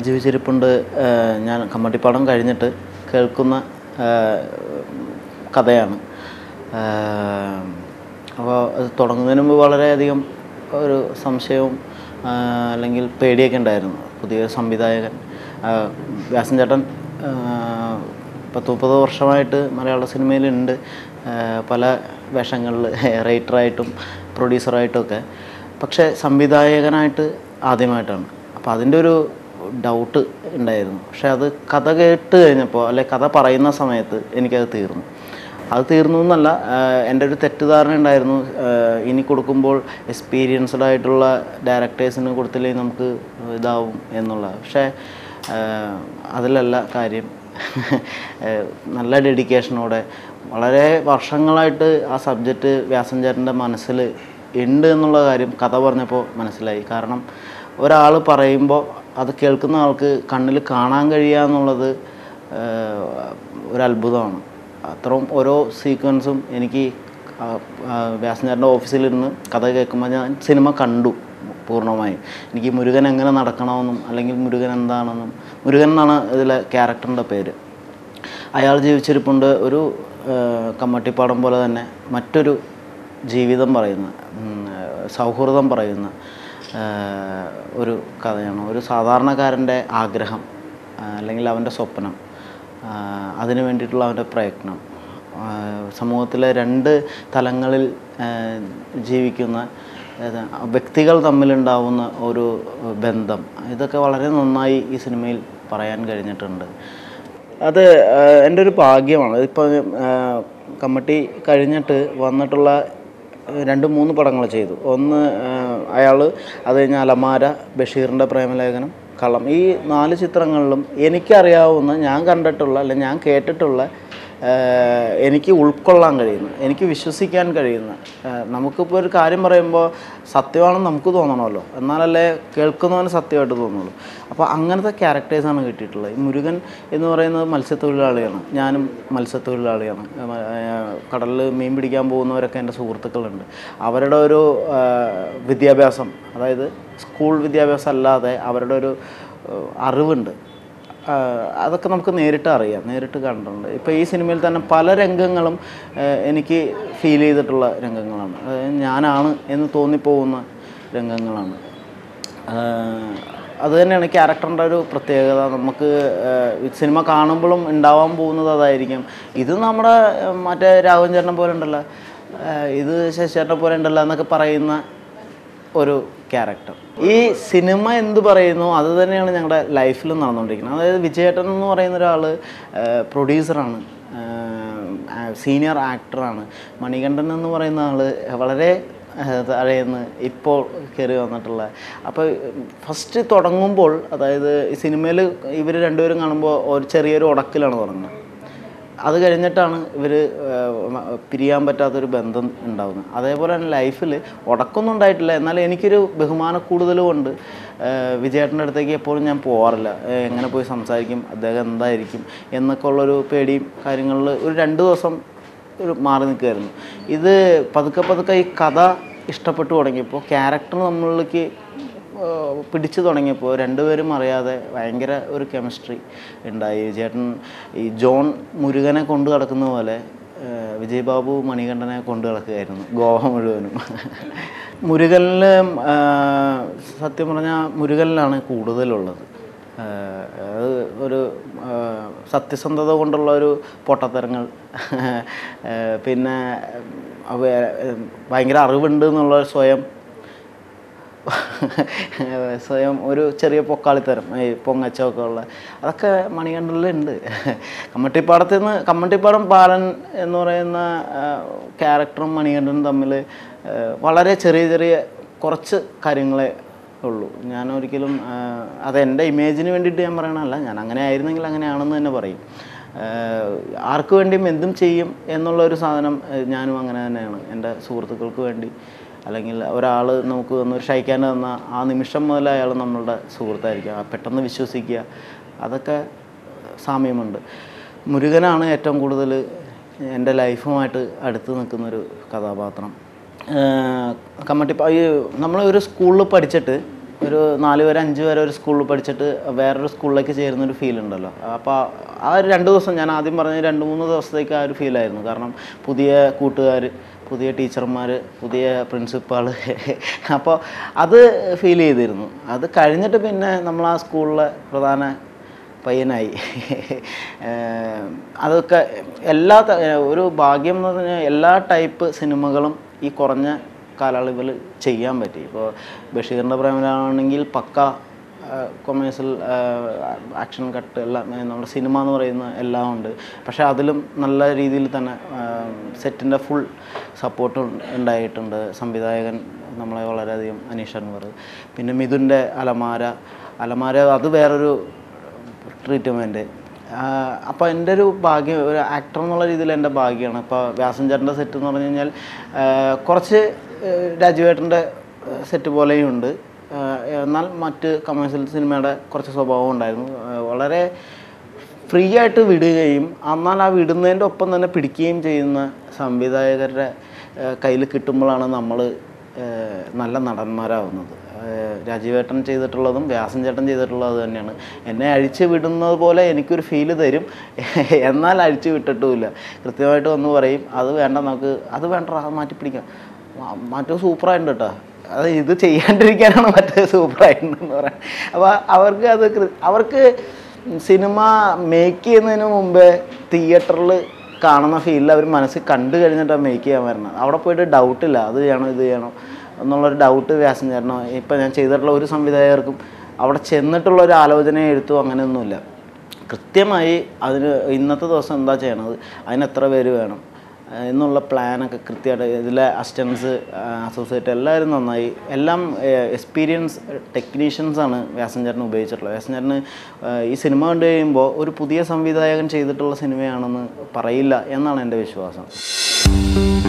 ജീവിച്ചിരിപ്പുണ്ട് ഏഹ് ഞാൻ കമ്മട്ടിപ്പാടം കഴിഞ്ഞിട്ട് കേൾക്കുന്ന ഏഹ് കഥയാണ് അപ്പോൾ അത് തുടങ്ങുന്നതിന് മുമ്പ് വളരെയധികം ഒരു സംശയവും ആഹ് അല്ലെങ്കിൽ പേടിയൊക്കെ ഉണ്ടായിരുന്നു പുതിയ സംവിധായകൻ ആഹ് വ്യാസൻ ചേട്ടൻ ആഹ് പത്ത് മുപ്പത് വർഷമായിട്ട് മലയാള സിനിമയിലുണ്ട് ആഹ് പല വേഷങ്ങളിൽ റൈറ്ററായിട്ടും പ്രൊഡ്യൂസറായിട്ടും ഒക്കെ പക്ഷേ സംവിധായകനായിട്ട് ആദ്യമായിട്ടാണ് അപ്പോൾ അതിൻ്റെ ഒരു ഡൗട്ട് ഉണ്ടായിരുന്നു പക്ഷെ അത് കഥ കേട്ട് കഴിഞ്ഞപ്പോൾ അല്ലെ കഥ പറയുന്ന സമയത്ത് എനിക്കത് തീർന്നു അത് തീർന്നു എന്നല്ല ആഹ് എൻ്റെ ഒരു തെറ്റിദ്ധാരണ ഉണ്ടായിരുന്നു ആഹ് ഇനി കൊടുക്കുമ്പോൾ എക്സ്പീരിയൻസ്ഡ് ആയിട്ടുള്ള ഡയറക്ടേഴ്സിന് കൊടുത്തില്ലെങ്കിൽ നമുക്ക് ഇതാവും എന്നുള്ള പക്ഷേ ആഹ് അതിലല്ല കാര്യം ആഹ് നല്ല ഡെഡിക്കേഷനോടെ വളരെ വർഷങ്ങളായിട്ട് ആ സബ്ജക്റ്റ് വ്യാസൻ ചേട്ടൻ്റെ മനസ്സിൽ ഉണ്ട് എന്നുള്ള കാര്യം കഥ പറഞ്ഞപ്പോൾ മനസ്സിലായി കാരണം ഒരാൾ പറയുമ്പോൾ അത് കേൾക്കുന്ന ആൾക്ക് കണ്ണിൽ കാണാൻ കഴിയുക എന്നുള്ളത് ആഹ് ഒരു അത്ഭുതമാണ് അത്രയും ഓരോ സീക്വൻസും എനിക്ക് ആ- ആ വ്യാസഞ്ചാരൻ്റെ ഓഫീസിലിരുന്ന് കഥ കേൾക്കുമ്പോൾ ഞാൻ സിനിമ കണ്ടു പൂർണ്ണമായും എനിക്ക് മുരുകൻ എങ്ങനെ നടക്കണമെന്നും അല്ലെങ്കിൽ മുരുകൻ എന്താണെന്നും മുരുകൻ എന്നാണ് ഇതിലെ ക്യാരക്ടറിൻ്റെ പേര് അയാൾ ജീവിച്ചിരിപ്പുണ്ട് ഒരു ആ, കമ്മട്ടിപ്പാടം പോലെ തന്നെ മറ്റൊരു ജീവിതം പറയുന്ന ഉം, സൗഹൃദം പറയുന്ന ആ, ഒരു കഥയാണ് ഒരു സാധാരണക്കാരൻ്റെ ആഗ്രഹം ആ, അല്ലെങ്കിൽ അവൻ്റെ സ്വപ്നം ആ, അതിനു വേണ്ടിയിട്ടുള്ള അവൻ്റെ പ്രയത്നം ആ, സമൂഹത്തിലെ രണ്ട് തലങ്ങളിൽ ആ, ജീവിക്കുന്ന ഏത് വ്യക്തികൾ തമ്മിലുണ്ടാവുന്ന ഒരു ബന്ധം ഇതൊക്കെ വളരെ നന്നായി ഈ സിനിമയിൽ പറയാൻ കഴിഞ്ഞിട്ടുണ്ട് അത് ആ, എൻ്റെ ഒരു ഭാഗ്യമാണ് ഇപ്പോൾ കമ്മട്ടി കഴിഞ്ഞിട്ട് വന്നിട്ടുള്ള രണ്ട് മൂന്ന് പടങ്ങൾ ചെയ്തു ഒന്ന് അയാൾ അത് കഴിഞ്ഞ് അലമാര ബഷീറിൻ്റെ പ്രേമലേഖനം കള്ളം ഈ നാല് ചിത്രങ്ങളിലും എനിക്കറിയാവുന്ന ഞാൻ കണ്ടിട്ടുള്ള അല്ലെങ്കിൽ ഞാൻ കേട്ടിട്ടുള്ള ആഹ് എനിക്ക് ഉൾക്കൊള്ളാൻ കഴിയുന്ന എനിക്ക് വിശ്വസിക്കാൻ കഴിയുന്ന ആഹ് നമുക്കിപ്പോൾ ഒരു കാര്യം പറയുമ്പോൾ സത്യമാണെന്ന് നമുക്ക് തോന്നണമല്ലോ എന്നാലല്ലേ കേൾക്കുന്നവന് സത്യമായിട്ട് തോന്നുള്ളൂ അപ്പോൾ അങ്ങനത്തെ ക്യാരക്ടേഴ്സാണ് കിട്ടിയിട്ടുള്ളത് ഈ മുരുകൻ എന്ന് പറയുന്നത് മത്സ്യത്തൊഴിലാളിയാണ് ഞാനും മത്സ്യത്തൊഴിലാളിയാണ് ആഹ് കടലിൽ മീൻ പിടിക്കാൻ പോകുന്നവരൊക്കെ എൻ്റെ സുഹൃത്തുക്കളുണ്ട് അവരുടെ ഒരു ആഹ് വിദ്യാഭ്യാസം അതായത് സ്കൂൾ വിദ്യാഭ്യാസം അല്ലാതെ അവരുടെ ഒരു ആഹ് അറിവുണ്ട് ആഹ് അതൊക്കെ നമുക്ക് നേരിട്ട് അറിയാം നേരിട്ട് കണ്ടിട്ടുണ്ട് ഇപ്പോൾ ഈ സിനിമയിൽ തന്നെ പല രംഗങ്ങളും ആഹ് എനിക്ക് ഫീൽ ചെയ്തിട്ടുള്ള രംഗങ്ങളാണ് അതായത് ഞാനാണ് എന്ന് തോന്നിപ്പോകുന്ന രംഗങ്ങളാണ് ആഹ് അത് തന്നെയാണ് ക്യാരക്ടറിൻ്റെ ഒരു പ്രത്യേകത നമുക്ക് ആഹ് ഈ സിനിമ കാണുമ്പോഴും ഉണ്ടാവാൻ പോകുന്നത് അതായിരിക്കും ഇത് നമ്മുടെ ആഹ് മറ്റേ രാഘവൻ ചേട്ടനെ പോലെ ഉണ്ടല്ലോ ആഹ് ഇത് ശശിചേട്ടനെ പോലെ ഉണ്ടല്ലോ എന്നൊക്കെ പറയുന്ന ഒരു ക്യാരക്ടർ ഈ സിനിമ എന്ത് പറയുന്നു അത് തന്നെയാണ് ഞങ്ങളുടെ ലൈഫിൽ നടന്നുകൊണ്ടിരിക്കുന്നത് അതായത് വിജയേട്ടൻ എന്ന് പറയുന്ന ഒരാൾ പ്രൊഡ്യൂസറാണ് സീനിയർ ആക്ടറാണ് മണികണ്ഠൻ എന്ന് പറയുന്ന ആൾ വളരെ താഴേന്ന് ഇപ്പോൾ കയറി വന്നിട്ടുള്ള അപ്പോൾ ഫസ്റ്റ് തുടങ്ങുമ്പോൾ അതായത് ഈ സിനിമയിൽ ഇവർ രണ്ടുപേരും കാണുമ്പോൾ ഒരു ചെറിയൊരു ഉടക്കിലാണ് തുടങ്ങുന്നത് അത് കഴിഞ്ഞിട്ടാണ് ഇവർ പിരിയാൻ പറ്റാത്തൊരു ബന്ധം ഉണ്ടാകുന്നത് അതേപോലെ തന്നെ ലൈഫിൽ ഉടക്കൊന്നും ഉണ്ടായിട്ടില്ല എന്നാൽ എനിക്കൊരു ബഹുമാന കൂടുതലും കൊണ്ട് വിജയേട്ടൻ്റെ അടുത്തേക്ക് എപ്പോഴും ഞാൻ പോകാറില്ല ഏഹ് എങ്ങനെ പോയി സംസാരിക്കും അദ്ദേഹം എന്തായിരിക്കും എന്നൊക്കെ ഉള്ളൊരു പേടിയും കാര്യങ്ങളിൽ ഒരു രണ്ട് ദിവസം ഒരു മാറി നിൽക്കുമായിരുന്നു ഇത് പതുക്കെ പതുക്കെ ഈ കഥ ഇഷ്ടപ്പെട്ടു തുടങ്ങിയപ്പോൾ ക്യാരക്ടർ നമ്മളിലേക്ക് ഏഹ് പിടിച്ചു തുടങ്ങിയപ്പോൾ രണ്ടുപേരും അറിയാതെ ഭയങ്കര ഒരു കെമിസ്ട്രി ഉണ്ടായി ചേട്ടൻ ഈ ജോൺ മുരുകനെ കൊണ്ടു നടക്കുന്ന പോലെ ഏഹ് വിജയ് ബാബു മണികണ്ഠനെ കൊണ്ടു നടക്കുകയായിരുന്നു ഗോവ മുഴുവനും മുരുകനിൽ സത്യം പറഞ്ഞാൽ മുരുകനിലാണ് കൂടുതലുള്ളത് ഏഹ് അത് ഒരു ഏഹ് സത്യസന്ധത കൊണ്ടുള്ള ഒരു പൊട്ടത്തരങ്ങൾ ഏഹ് പിന്നെ അവ ഭയങ്കര അറിവുണ്ട് എന്നുള്ള സ്വയം സ്വയം ഒരു ചെറിയ പൊക്കാളിത്തരം ഈ പൊങ്ങച്ചമൊക്കെ ഉള്ള അതൊക്കെ മണികണ്ഠനിലുണ്ട് കമ്മട്ടിപ്പാടത്തിൽ നിന്ന് കമ്മട്ടിപ്പാടം ബാലൻ എന്ന് പറയുന്ന ക്യാരക്ടറും മണികണ്ഠനും തമ്മിൽ വളരെ ചെറിയ ചെറിയ കുറച്ച് കാര്യങ്ങളെ ഉള്ളൂ ഞാൻ ഒരിക്കലും ആ, അത് എൻ്റെ ഇമേജിന് വേണ്ടിയിട്ട് ഞാൻ പറയണതല്ല ഞാൻ അങ്ങനെ ആയിരുന്നെങ്കിൽ അങ്ങനെയാണെന്ന് തന്നെ പറയും ആ, ആർക്ക് വേണ്ടിയും എന്തും ചെയ്യും എന്നുള്ള ഒരു സാധനം ആ, ഞാനും അങ്ങനെ തന്നെയാണ് എൻ്റെ സുഹൃത്തുക്കൾക്ക് വേണ്ടി അല്ലെങ്കിൽ ഒരാൾ നമുക്ക് തന്നൊരു ഷൈക്കാൻ തന്ന ആ നിമിഷം മുതൽ അയാൾ നമ്മളുടെ സുഹൃത്തായിരിക്കും ആ പെട്ടെന്ന് വിശ്വസിക്കുക അതൊക്കെ സാമ്യമുണ്ട് മുരുകനാണ് ഏറ്റവും കൂടുതൽ എൻ്റെ ലൈഫുമായിട്ട് അടുത്ത് നിൽക്കുന്നൊരു കഥാപാത്രം കമ്മട്ടി ഈ നമ്മൾ ഒരു സ്കൂളിൽ പഠിച്ചിട്ട് ഒരു നാല് വരെ അഞ്ച് വരെ ഒരു സ്കൂളിൽ പഠിച്ചിട്ട് വേറൊരു സ്കൂളിലേക്ക് ചേരുന്ന ഒരു ഫീൽ ഉണ്ടല്ലോ അപ്പോൾ ആ ഒരു രണ്ട് ദിവസം ഞാൻ ആദ്യം പറഞ്ഞ രണ്ട് മൂന്ന് ദിവസത്തേക്ക് ആ ഒരു ഫീലായിരുന്നു കാരണം പുതിയ കൂട്ടുകാർ പുതിയ ടീച്ചർമാർ പുതിയ പ്രിൻസിപ്പാൾ അപ്പോൾ അത് ഫീൽ ചെയ്തിരുന്നു അത് കഴിഞ്ഞിട്ട് പിന്നെ നമ്മൾ ആ സ്കൂളിലെ പ്രധാന പയ്യനായി ഏഹ് അതൊക്കെ എല്ലാ ത- ഒരു ഭാഗ്യം എന്ന് പറഞ്ഞാൽ എല്ലാ ടൈപ്പ് സിനിമകളും ഈ കുറഞ്ഞ കാലയളവിൽ ചെയ്യാൻ പറ്റി ഇപ്പോൾ ബഷീറിൻ്റെ പ്രേമലാണെങ്കിൽ പക്ക കൊമേഴ്സ്യൽ ആക്ഷൻ കട്ട് എല്ലാം ഏഹ് നമ്മുടെ സിനിമ എന്ന് പറയുന്ന എല്ലാം ഉണ്ട് പക്ഷേ അതിലും നല്ല രീതിയിൽ തന്നെ സെറ്റിൻ്റെ ഫുൾ സപ്പോർട്ട് ഉണ്ടായിട്ടുണ്ട് സംവിധായകൻ നമ്മളെ വളരെയധികം അനീഷ് അൻവർ പിന്നെ മിഥുൻ്റെ അലമാര അലമാര അത് വേറൊരു ട്രീറ്റ്മെൻറ്റ് അപ്പോൾ എൻ്റെ ഒരു ഭാഗ്യം ഒരു ആക്ടർ എന്നുള്ള രീതിയിൽ എൻ്റെ ഭാഗ്യമാണ് ഇപ്പോൾ വ്യാസൻ ചേട്ടൻ്റെ സെറ്റ് എന്ന് പറഞ്ഞു കഴിഞ്ഞാൽ ആ, കുറച്ച് രാജുവേട്ടൻ്റെ സെറ്റ് പോലെയും ഉണ്ട് ആ, എന്നാൽ മറ്റ് കമേഴ്ഷ്യൽ സിനിമയുടെ കുറച്ച് സ്വഭാവം ഉണ്ടായിരുന്നു ആ, വളരെ ഫ്രീ ആയിട്ട് വിടുകയും എന്നാൽ ആ വിടുന്നതിൻ്റെ ഒപ്പം തന്നെ പിടിക്കുകയും ചെയ്യുന്ന സംവിധായകരുടെ കയ്യിൽ കിട്ടുമ്പോഴാണ് നമ്മൾ നല്ല നടന്മാരാവുന്നത് ഏഹ് രാജീവേട്ടൻ ചെയ്തിട്ടുള്ളതും വ്യാസൻ ചേട്ടൻ ചെയ്തിട്ടുള്ളത് തന്നെയാണ് എന്നെ അഴിച്ചു വിടുന്നത് പോലെ എനിക്കൊരു ഫീല് തരും എന്നാൽ അഴിച്ചു വിട്ടിട്ടുമില്ല കൃത്യമായിട്ട് വന്ന് പറയും അത് വേണ്ട നമുക്ക് അത് വേണ്ട അത് മാറ്റി പിടിക്കാം മാ- മാറ്റം സൂപ്പറായിട്ടുണ്ട് കേട്ടോ അത് ഇത് ചെയ്യാണ്ടിരിക്കാനാണ് മറ്റേ സൂപ്പറായിട്ടുണ്ടെന്ന് പറയാൻ അപ്പോൾ അവർക്ക് അത് കൃ- അവർക്ക് സിനിമ മേക്ക് ചെയ്യുന്നതിന് മുമ്പേ തിയേറ്ററിൽ കാണുന്ന ഫീലിൽ അവർ മനസ്സിൽ കണ്ടു കഴിഞ്ഞിട്ടാണ് മേക്ക് ചെയ്യാൻ വരുന്നത് അവിടെ പോയിട്ട് ഡൗട്ടില്ല അത് ചെയ്യണോ ഇത് ചെയ്യണോ എന്നുള്ളൊരു ഡൗട്ട് വ്യാസം ചേരണോ ഇപ്പം ഞാൻ ചെയ്തിട്ടുള്ള ഒരു സംവിധായകർക്കും അവിടെ ചെന്നിട്ടുള്ള ഒരു ആലോചന എഴുത്തോ അങ്ങനെയൊന്നുമില്ല കൃത്യമായി അതിന് ഇന്നത്തെ ദിവസം എന്താ ചെയ്യണത് അതിന് എത്ര പേര് വേണം ആ, എന്നുള്ള പ്ലാനൊക്കെ കൃത്യമായിട്ട് ഇതിലെ അസിസ്റ്റൻസ് അസോസിയേറ്റ് എല്ലാവരും നന്നായി എല്ലാം എക്സ്പീരിയൻസ് ടെക്നീഷ്യൻസാണ് വ്യാസഞ്ചേട്ടൻ ഉപയോഗിച്ചിട്ടുള്ളത് വ്യാസഞ്ചേട്ടന് ഈ സിനിമ കണ്ടു കഴിയുമ്പോൾ ഒരു പുതിയ സംവിധായകൻ ചെയ്തിട്ടുള്ള സിനിമയാണെന്ന് പറയില്ല എന്നാണ് എൻ്റെ വിശ്വാസം